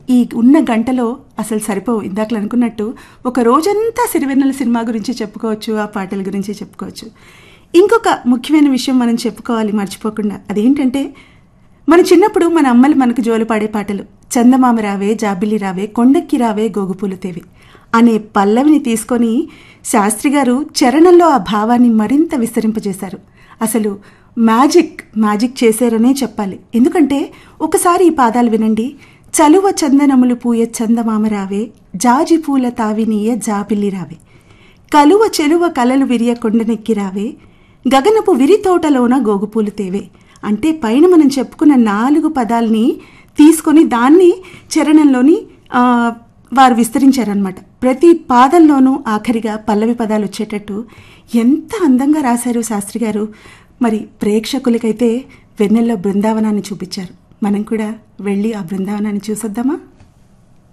ఈ ఉన్న గంటలో అసలు సరిపోవు ఇందాకలు అనుకున్నట్టు ఒక రోజంతా సిరివెన్నెల సినిమా గురించి చెప్పుకోవచ్చు ఆ పాటల గురించి చెప్పుకోవచ్చు ఇంకొక ముఖ్యమైన విషయం మనం చెప్పుకోవాలి మర్చిపోకుండా అదేంటంటే మన చిన్నప్పుడు మన అమ్మలు మనకు జోలు పాడే పాటలు చందమామ రావే జాబిల్లి రావే కొండక్కి రావే గోగుపూలు తేవే అనే పల్లవిని తీసుకొని శాస్త్రి గారు చరణంలో ఆ భావాన్ని మరింత విస్తరింపజేశారు అసలు మ్యాజిక్ మ్యాజిక్ చేశారనే చెప్పాలి ఎందుకంటే ఒకసారి ఈ పాదాలు వినండి చలువ చందనములు పూయ చందమామ రావే జాజి పూల తావినీయ జాబిల్లి రావే కలువ చెలువ కలలు విరియ కొండనెక్కి రావే గగనపు విరి తోటలోన గోగుపూలు తేవే అంటే పైన మనం చెప్పుకున్న నాలుగు పదాలని తీసుకొని దాన్ని చరణంలోని ఆ, వారు విస్తరించారనమాట ప్రతి పాదంలోనూ ఆఖరిగా పల్లవి పదాలు వచ్చేటట్టు ఎంత అందంగా రాశారు శాస్త్రి గారు మరి ప్రేక్షకులకైతే వెన్నెల్లో బృందావనాన్ని చూపించారు మనం కూడా వెళ్ళి ఆ బృందావనాన్ని చూసొద్దామా